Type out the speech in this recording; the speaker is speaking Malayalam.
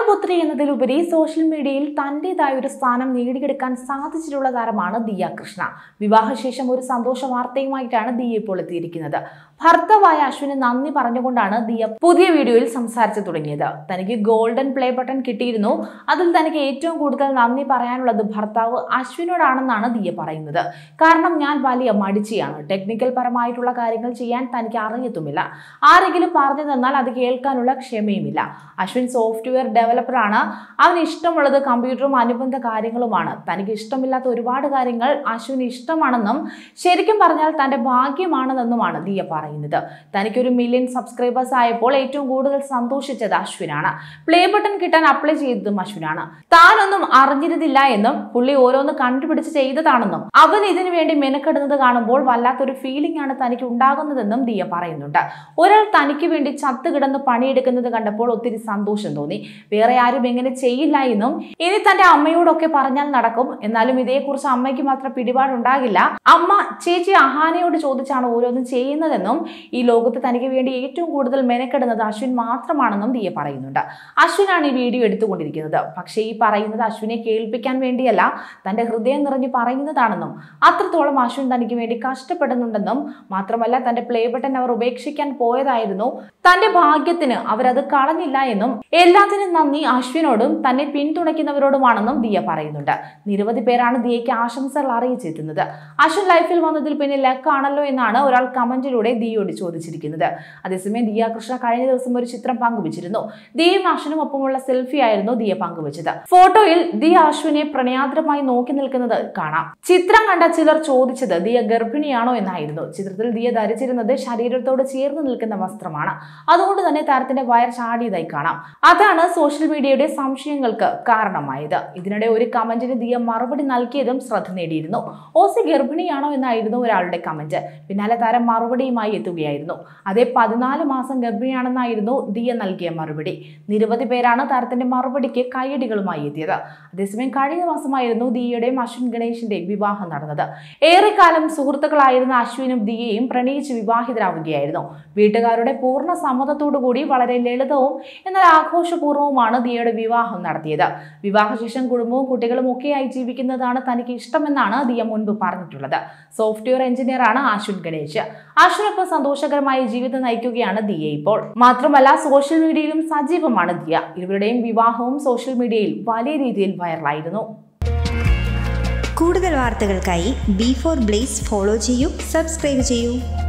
താരപുത്രി എന്നതിലുപരി സോഷ്യൽ മീഡിയയിൽ തന്റേതായ ഒരു സ്ഥാനം നേടിയെടുക്കാൻ സാധിച്ചിട്ടുള്ള താരമാണ് ദിയ കൃഷ്ണ വിവാഹശേഷം ഒരു സന്തോഷ വാർത്തയുമായിട്ടാണ് ദിയ ഇപ്പോൾ എത്തിയിരിക്കുന്നത് ഭർത്താവായ അശ്വിന് നന്ദി പറഞ്ഞുകൊണ്ടാണ് ദിയ പുതിയ വീഡിയോയിൽ സംസാരിച്ചു തുടങ്ങിയത് തനിക്ക് ഗോൾഡൻ പ്ലേ ബട്ടൺ കിട്ടിയിരുന്നു അതിൽ തനിക്ക് ഏറ്റവും കൂടുതൽ നന്ദി പറയാനുള്ളത് ഭർത്താവ് അശ്വിനോടാണെന്നാണ് ദിയ പറയുന്നത് കാരണം ഞാൻ വലിയ മടിച്ചിയാണ് ടെക്നിക്കൽ പരമായിട്ടുള്ള കാര്യങ്ങൾ ചെയ്യാൻ തനിക്ക് അറിയത്തുമില്ല ആരെങ്കിലും പറഞ്ഞു തന്നാൽ അത് കേൾക്കാനുള്ള ക്ഷമയുമില്ല അശ്വിൻ സോഫ്റ്റ്വെയർ ഡെവലപ്പറാണ് അവന് ഇഷ്ടമുള്ളത് കമ്പ്യൂട്ടറും അനുബന്ധ കാര്യങ്ങളുമാണ് തനിക്ക് ഇഷ്ടമില്ലാത്ത ഒരുപാട് കാര്യങ്ങൾ അശ്വിന് ഇഷ്ടമാണെന്നും ശരിക്കും പറഞ്ഞാൽ തന്റെ ഭാഗ്യമാണെന്നെന്നുമാണ് ദിയ പറയുന്നത് തനിക്കൊരു മില്യൺ സബ്സ്ക്രൈബേഴ്സ് ആയപ്പോൾ ഏറ്റവും കൂടുതൽ സന്തോഷിച്ചത് അശ്വിനാണ് പ്ലേ ബട്ടൺ കിട്ടാൻ അപ്ലൈ ചെയ്തതും അശ്വിനാണ് താനൊന്നും അറിഞ്ഞിരുന്നില്ല എന്നും പുള്ളി ഓരോന്ന് കണ്ടുപിടിച്ച് ചെയ്തതാണെന്നും അവൻ ഇതിനു വേണ്ടി മെനക്കെടുന്നത് കാണുമ്പോൾ വല്ലാത്തൊരു ഫീലിംഗ് ആണ് തനിക്ക് ഉണ്ടാകുന്നതെന്നും ദിയ പറയുന്നുണ്ട് ഒരാൾ തനിക്ക് വേണ്ടി ചത്ത് കിടന്ന് പണിയെടുക്കുന്നത് കണ്ടപ്പോൾ ഒത്തിരി സന്തോഷം തോന്നി വേറെ ആരും എങ്ങനെ ചെയ്യില്ല എന്നും ഇനി തന്റെ അമ്മയോടൊക്കെ പറഞ്ഞാൽ നടക്കും എന്നാലും ഇതേക്കുറിച്ച് അമ്മയ്ക്ക് മാത്രം പിടിപാടുണ്ടാകില്ല അമ്മ ചേച്ചി അഹാനയോട് ചോദിച്ചാണ് ഓരോന്നും ചെയ്യുന്നതെന്നും ഈ ലോകത്ത് തനിക്ക് വേണ്ടി ഏറ്റവും കൂടുതൽ മെനക്കെടുന്നത് അശ്വിൻ മാത്രമാണെന്നും ദിയ പറയുന്നുണ്ട് അശ്വിനാണ് ഈ വീഡിയോ എടുത്തുകൊണ്ടിരിക്കുന്നത് പക്ഷേ ഈ പറയുന്നത് അശ്വിനെ കേൾപ്പിക്കാൻ വേണ്ടിയല്ല തന്റെ ഹൃദയം നിറഞ്ഞു പറയുന്നതാണെന്നും അത്രത്തോളം അശ്വിൻ തനിക്ക് വേണ്ടി കഷ്ടപ്പെടുന്നുണ്ടെന്നും മാത്രമല്ല തന്റെ പ്ലേ ബട്ടൺ അവർ ഉപേക്ഷിക്കാൻ പോയതായിരുന്നു തന്റെ ഭാഗ്യത്തിന് അവരത് കളഞ്ഞില്ല എന്നും എല്ലാത്തിനും നന്ദി അശ്വിനോടും തന്നെ പിന്തുണയ്ക്കുന്നവരോടുമാണെന്നും ദിയ പറയുന്നുണ്ട് നിരവധി പേരാണ് ദിയയ്ക്ക് ആശംസകൾ അറിയിച്ചെത്തുന്നത് അശ്വിൻ ലൈഫിൽ വന്നതിൽ പിന്നെ ലക്കാണല്ലോ എന്നാണ് ഒരാൾ കമന്റിലൂടെ ദിയയോട് ചോദിച്ചിരിക്കുന്നത് അതേസമയം ദിയ കൃഷ്ണ കഴിഞ്ഞ ദിവസം ഒരു ചിത്രം പങ്കുവച്ചിരുന്നു ദിയയും അശ്വിനും ഒപ്പമുള്ള സെൽഫി ആയിരുന്നു ദിയ പങ്കുവച്ചത് ഫോട്ടോയിൽ ദിയ അശ്വിനെ പ്രണയാദ്രമായി നോക്കി നിൽക്കുന്നത് കാണാം ചിത്രം കണ്ട ചിലർ ചോദിച്ചത് ദിയ ഗർഭിണിയാണോ എന്നായിരുന്നു ചിത്രത്തിൽ ദിയ ധരിച്ചിരുന്നത് ശരീരത്തോട് ചേർന്ന് നിൽക്കുന്ന വസ്ത്രമാണ് അതുകൊണ്ട് തന്നെ താരത്തിന്റെ വയർ ചാടിയതായി കാണാം അതാണ് സോഷ്യൽ മീഡിയയുടെ സംശയങ്ങൾക്ക് കാരണമായത് ഇതിനിടെ ഒരു കമന്റിന് ദിയ മറുപടി നൽകിയതും ശ്രദ്ധ നേടിയിരുന്നു ഓസി ഗർഭിണിയാണോ എന്നായിരുന്നു ഒരാളുടെ കമന്റ് പിന്നാലെ താരം മറുപടിയുമായി എത്തുകയായിരുന്നു അതേ പതിനാല് മാസം ഗർഭിണിയാണെന്നായിരുന്നു ദിയ നൽകിയ മറുപടി നിരവധി പേരാണ് താരത്തിന്റെ മറുപടിക്ക് കൈയടികളുമായി എത്തിയത് അതേസമയം കഴിഞ്ഞ മാസമായിരുന്നു ദിയയുടെയും അശ്വിൻ ഗണേഷിന്റെയും വിവാഹം നടന്നത് ഏറെക്കാലം സുഹൃത്തുക്കളായിരുന്ന അശ്വിനും ദിയയും പ്രണയിച്ച് വിവാഹിതരാവുകയായിരുന്നു വീട്ടുകാരുടെ പൂർണ്ണ സമ്മതത്തോടുകൂടി വളരെ ലളിതവും എന്നാൽ ആഘോഷപൂർവ്വവുമാണ് ദിയയുടെ വിവാഹം നടത്തിയത് വിവാഹശേഷം കുടുംബവും കുട്ടികളും ഒക്കെയായി ജീവിക്കുന്നതാണ് തനിക്ക് ഇഷ്ടമെന്നാണ് ദിയ മുൻപ് പറഞ്ഞിട്ടുള്ളത് സോഫ്റ്റ്വെയർ എഞ്ചിനീയറാണ് അശ്വിൻ ഗണേഷ് അശ്വിനൊപ്പം സന്തോഷകരമായ ജീവിതം നയിക്കുകയാണ് ദിയ ഇപ്പോൾ മാത്രമല്ല സോഷ്യൽ മീഡിയയിലും സജീവമാണ് ദിയ ഇരുവരുടെയും വിവാഹവും സോഷ്യൽ മീഡിയയിൽ വലിയ രീതിയിൽ വൈറലായിരുന്നു കൂടുതൽ വാർത്തകൾക്കായി ബി ഫോർ ബ്ലേസ് ഫോളോ ചെയ്യൂ സബ്സ്ക്രൈബ് ചെയ്യൂ